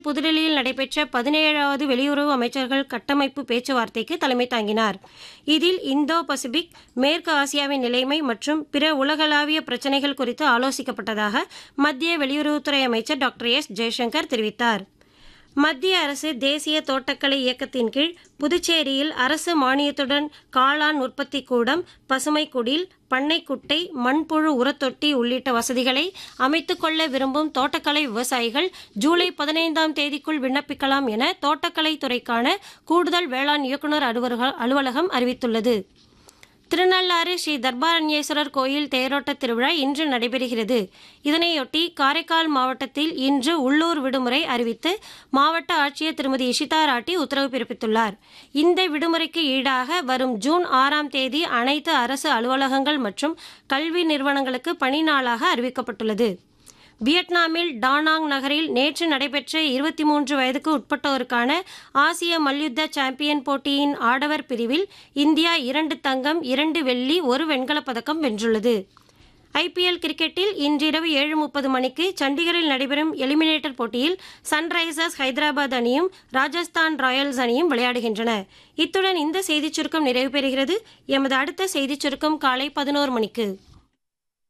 புதுடில்லியில் நடைபெற்ற பதினேழாவது வெளியுறவு அமைச்சர்கள் கட்டமைப்பு பேச்சுவார்த்தைக்கு தலைமை தாங்கினார் இதில் இந்தோ பசிபிக் மேற்கு ஆசியாவின் நிலைமை மற்றும் பிற உலகளாவிய பிரச்சினைகள் குறித்து ஆலோசிக்கப்பட்டதாக மத்திய வெளியுறவுத்துறை அமைச்சர் டாக்டர் எஸ் ஜெய்சங்கர் தெரிவித்தார் மத்திய அரசு தேசிய தோட்டக்கலை இயக்கத்தின் கீழ் புதுச்சேரியில் அரசு மானியத்துடன் காளான் உற்பத்தி கூடம் பசுமை குடில் பண்ணைக்குட்டை மண்புழு உரத்தொட்டி உள்ளிட்ட வசதிகளை அமைத்துக் கொள்ள விரும்பும் தோட்டக்கலை விவசாயிகள் ஜூலை பதினைந்தாம் தேதிக்குள் விண்ணப்பிக்கலாம் என தோட்டக்கலை துறைக்கான கூடுதல் வேளாண் இயக்குநர் அலுவலக- அலுவலகம் அறிவித்துள்ளது திருநள்ளாறு ஸ்ரீ தர்பாரண்யேஸ்வரர் கோயில் தேரோட்ட திருவிழா இன்று நடைபெறுகிறது இதனையொட்டி காரைக்கால் மாவட்டத்தில் இன்று உள்ளூர் விடுமுறை அறிவித்து மாவட்ட ஆட்சியர் திருமதி இஷிதா ராட்டி உத்தரவு பிறப்பித்துள்ளார் இந்த விடுமுறைக்கு ஈடாக வரும் ஜூன் ஆறாம் தேதி அனைத்து அரசு அலுவலகங்கள் மற்றும் கல்வி நிறுவனங்களுக்கு பணி நாளாக அறிவிக்கப்பட்டுள்ளது வியட்நாமில் டானாங் நகரில் நேற்று நடைபெற்ற இருபத்தி மூன்று வயதுக்கு உட்பட்டோருக்கான ஆசிய மல்யுத்த சாம்பியன் போட்டியின் ஆடவர் பிரிவில் இந்தியா இரண்டு தங்கம் இரண்டு வெள்ளி ஒரு வெண்கலப் பதக்கம் வென்றுள்ளது ஐபிஎல் கிரிக்கெட்டில் இன்றிரவு ஏழு முப்பது மணிக்கு சண்டிகரில் நடைபெறும் எலிமினேட்டர் போட்டியில் சன்ரைசர்ஸ் ஹைதராபாத் அணியும் ராஜஸ்தான் ராயல்ஸ் அணியும் விளையாடுகின்றன இத்துடன் இந்த செய்திச் சுருக்கம் நிறைவு பெறுகிறது எமது அடுத்த செய்திச் சுருக்கம் காலை பதினோரு மணிக்கு